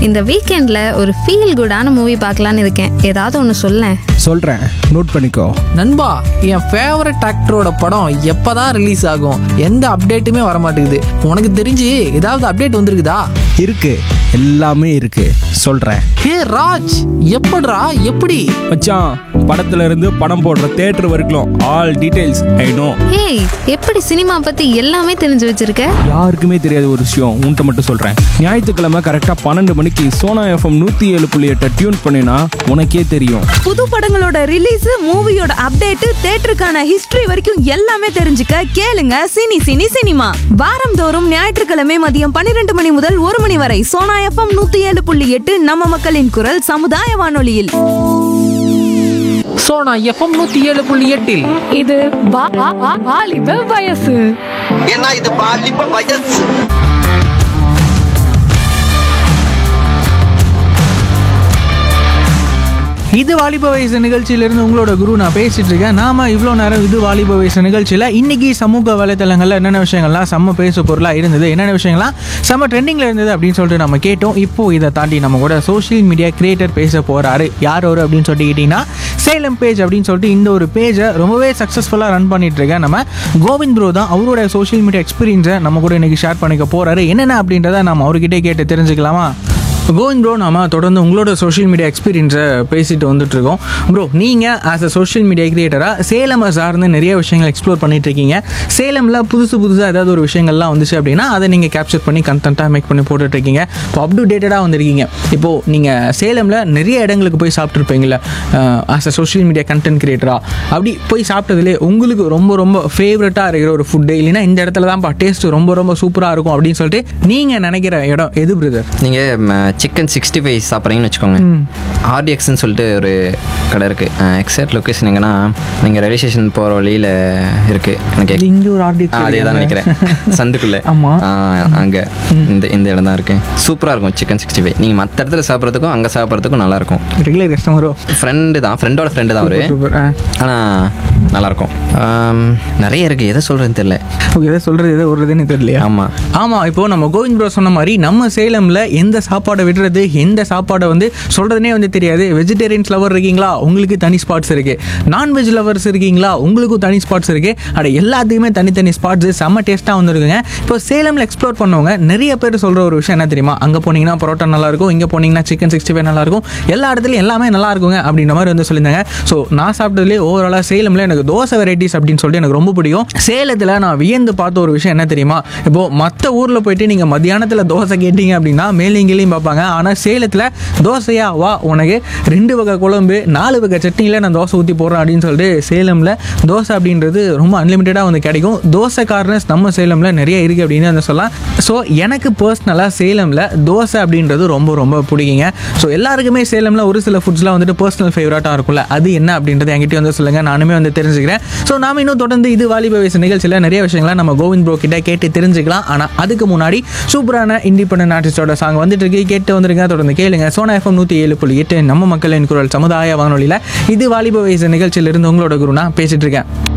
இந்த வீக்கெண்ட்ல ஒரு ஃபீல் குடான மூவி பார்க்கலான்னு இருக்கேன் ஏதாவது ஒன்று சொல்லேன் சொல்கிறேன் நோட் பண்ணிக்கோ நண்பா என் ஃபேவரட் ஆக்டரோட படம் எப்பதான் ரிலீஸ் ஆகும் எந்த அப்டேட்டுமே வர மாட்டேங்குது உனக்கு தெரிஞ்சு ஏதாவது அப்டேட் வந்திருக்குதா இருக்கு எல்லாமே இருக்கு சொல்கிறேன் ஹே ராஜ் எப்படிடா எப்படி மச்சான் படத்துல இருந்து படம் போடுற தேட்டர் வரைக்கும் ஆல் டீடைல்ஸ் ஐ நோ ஏய் எப்படி சினிமா பத்தி எல்லாமே தெரிஞ்சு வச்சிருக்க யாருக்குமே தெரியாத ஒரு விஷயம் உன்கிட்ட மட்டும் சொல்கிறேன் ஞாயிற்றுக்கிழமை கரெக்டாக பன்னெண்டு மணிக்கு சோனா எஃப்எம் நூற்றி ஏழு புள்ளி எட்டை டியூன் பண்ணினா உனக்கே தெரியும் புது படங்களோட ரிலீஸ் மூவியோட அப்டேட் தேட்டருக்கான ஹிஸ்டரி வரைக்கும் எல்லாமே தெரிஞ்சுக்க கேளுங்க சினி சினி சினிமா வாரந்தோறும் ஞாயிற்றுக்கிழமை மதியம் பன்னிரெண்டு மணி முதல் ஒரு மணி வரை சோனா எஃப்எம் நூத்தி ஏழு புள்ளி எட்டு நம்ம மக்களின் குரல் சமுதாய வானொலியில் சோனா எஃப்எம் நூத்தி ஏழு புள்ளி எட்டில் இது வா- வா- வா- வாலிப வயசு ஏன்னா இது பாலிப்ப வயசு இது வாலிப வயசு நிகழ்ச்சியிலிருந்து உங்களோட குரு நான் பேசிட்டு இருக்கேன் நாம இவ்வளோ நேரம் இது வாலிப வயசு நிகழ்ச்சியில் இன்னைக்கு சமூக வலைத்தளங்களில் என்னென்ன விஷயங்கள்லாம் செம்ம பேசு பொருளாக இருந்தது என்னென்ன விஷயங்கள்லாம் செம்ம ட்ரெண்டிங்கில் இருந்தது அப்படின்னு சொல்லிட்டு நம்ம கேட்டோம் இப்போ இதை தாண்டி நம்ம கூட சோஷியல் மீடியா கிரியேட்டர் பேச போறாரு யார் அவர் அப்படின்னு சொல்லிட்டு கேட்டிங்கன்னா சேலம் பேஜ் அப்படின்னு சொல்லிட்டு இந்த ஒரு பேஜை ரொம்பவே சக்ஸஸ்ஃபுல்லாக ரன் பண்ணிட்டு இருக்கேன் நம்ம கோவிந்த் ப்ரோ தான் அவரோட சோஷியல் மீடியா எக்ஸ்பீரியன்ஸை நம்ம கூட இன்னைக்கு ஷேர் பண்ணிக்க போறாரு என்னென்ன அப்படின்றத நம்ம அவர்கிட்டே கேட்டு தெரிஞ்சுக்கலாமா கோவிந்த் ப்ரோ நாம தொடர்ந்து உங்களோட சோஷியல் மீடியா எக்ஸ்பீரியன்ஸை பேசிட்டு வந்துட்டு இருக்கோம் ப்ரோ நீங்கள் ஆஸ் அ சோஷியல் மீடியா கிரியேட்டராக சேலமை சார்ந்து நிறைய விஷயங்கள் எக்ஸ்ப்ளோர் பண்ணிட்டு இருக்கீங்க சேலமில் புதுசு புதுசாக ஏதாவது ஒரு விஷயங்கள்லாம் வந்துச்சு அப்படின்னா அதை நீங்கள் கேப்சர் பண்ணி கண்டென்ட்டாக மேக் பண்ணி போட்டுட்டு இருக்கீங்க இப்போ அப் டு டேட்டடாக வந்திருக்கீங்க இப்போது நீங்கள் சேலமில் நிறைய இடங்களுக்கு போய் சாப்பிட்ருப்பீங்களா as a social media content கிரியேட்டராக அப்படி போய் சாப்பிட்டதுலே உங்களுக்கு ரொம்ப ரொம்ப ஃபேவரட்டாக இருக்கிற ஒரு ஃபுட்டு இல்லைன்னா இந்த இடத்துல தான்ப்பா டேஸ்ட் ரொம்ப ரொம்ப சூப்பராக இருக்கும் அப்படின்னு சொல்லிட்டு நீங்கள் நினைக்கிற இடம் எது பிரதர் நீங்கள் சிக்கன் சிக்ஸ்டி ஃபைவ் சாப்பிட்றீங்கன்னு வச்சுக்கோங்க ஆர்டிஎக்ஸ்னு சொல்லிட்டு ஒரு கடை இருக்குது எக்ஸாக்ட் லொக்கேஷன் எங்கன்னா நீங்கள் ரயில்வே ஸ்டேஷன் போகிற வழியில் இருக்குது எனக்கு இது இங்க ஒரு RDX அதே தான் நினைக்கிறேன் சந்துக்குள்ளே ஆமா. அங்கே இந்த இந்த இடம் தான் இருக்கு சூப்பராக இருக்கும் சிக்கன் சிக்ஸ்டி ஃபைவ் நீங்கள் மற்ற இடத்துல சாப்பிட்றதுக்கும் அங்கே சாப்பிட்றதுக்கும் நல்லாயிருக்கும் ரெகுலர் கஸ்டமரோ ஃப்ரெண்டு தான் ஃப்ரெண்டோட ஃப்ரெண்டு தான் அவரு சூப்பர் ஆனால் நல்லாயிருக்கும் ஆம், நிறைய இருக்குது எதை சொல்கிறதுன்னு தெரில ஓகே எதை சொல்றது எதை விடுறதுன்னு தெரியலையா ஆமாம் ஆமாம் இப்போ நம்ம கோவிந்த் ப்ரோ சொன்ன மாதிரி நம்ம சேலமில் எந்த சாப்பாடை விடுறது எந்த சாப்பாடை வந்து சொல்கிறதுனே வந்து தெரியாது வெஜிடேரியன்ஸ் லவர் இருக்கீங்களா உங்களுக்கு தனி ஸ்பாட்ஸ் இருக்கு நான்வெஜ் லவர்ஸ் இருக்கீங்களா உங்களுக்கும் தனி ஸ்பாட்ஸ் இருக்கு அட எல்லாத்துக்குமே தனித்தனி ஸ்பாட்ஸ் செம்ம டேஸ்ட்டாக வந்துருக்குங்க இப்போ சேலமில் எக்ஸ்ப்ளோர் பண்ணவங்க நிறைய பேர் சொல்கிற ஒரு விஷயம் என்ன தெரியுமா அங்கே போனீங்கன்னா பரோட்டா நல்லா இருக்கும் இங்கே போனீங்கன்னா சிக்கன் சிக்ஸ்டி ஃபைவ் நல்லா இருக்கும் எல்லா இடத்துலையும் எல்லாமே நல்லா இருக்குங்க அப்படின்ற மாதிரி வந்து சொல்லியிருந்தாங்க ஸோ நான் சாப்பிட்டதுலேயே ஓவராலாக சேலமில் எனக்கு தோசை வெரைட்டிஸ் அப்படின்னு சொல்லிட்டு எனக்கு ரொம்ப பிடிக்கும் சேலத்தில் நான் வியந்து பார்த்த ஒரு விஷயம் என்ன தெரியுமா இப்போ மற்ற ஊரில் போயிட்டு நீங்கள் மத்தியானத்தில் தோசை கேட்டீங்க அப்படின்னா மேலேங்கிலையும் பார்ப்பாங்க ஆனால் சேலத்தில் தோசையா வா உனக்கு ரெண்டு வகை குழம்பு நாலு வகை சட்னியில் நான் தோசை ஊற்றி போடுறேன் அப்படின்னு சொல்லிட்டு சேலமில் தோசை அப்படின்றது ரொம்ப அன்லிமிட்டடாக வந்து கிடைக்கும் தோசை கார்னர்ஸ் நம்ம சேலமில் நிறைய இருக்குது அப்படின்னு வந்து சொல்லலாம் ஸோ எனக்கு பர்சனலாக சேலமில் தோசை அப்படின்றது ரொம்ப ரொம்ப பிடிக்குங்க ஸோ எல்லாருக்குமே சேலமில் ஒரு சில ஃபுட்ஸ்லாம் வந்துட்டு பர்சனல் ஃபேவரட்டாக இருக்கும்ல அது என்ன அப்படின்றது என்கிட்ட வந்து சொல்லுங்கள் நானுமே வந்து தெரிஞ்சுக்கிறேன் ஸோ நாம இன்னும் தொடர்ந்து இது வாலிப வயசு நிகழ்ச்சியில் நிறைய விஷயங்களை நம்ம கோவிந்த் ப்ரோ கிட்ட கேட்டு தெரிஞ்சுக்கலாம் ஆனால் அதுக்கு முன்னாடி சூப்பரான இண்டிபெண்டன்ட் ஆர்டிஸ்டோட சாங் வந்துட்டு இருக்கு கேட்டு வந்துருங்க தொடர்ந்து கேளுங்க சோனா எஃப்எம் நூற்றி ஏழு புள்ளி எட்டு நம்ம மக்களின் குரல் சமுதாய வானொலியில் இது வாலிப வயசு நிகழ்ச்சியிலிருந்து உங்களோட குருனா பேசிட்டு இருக்கேன்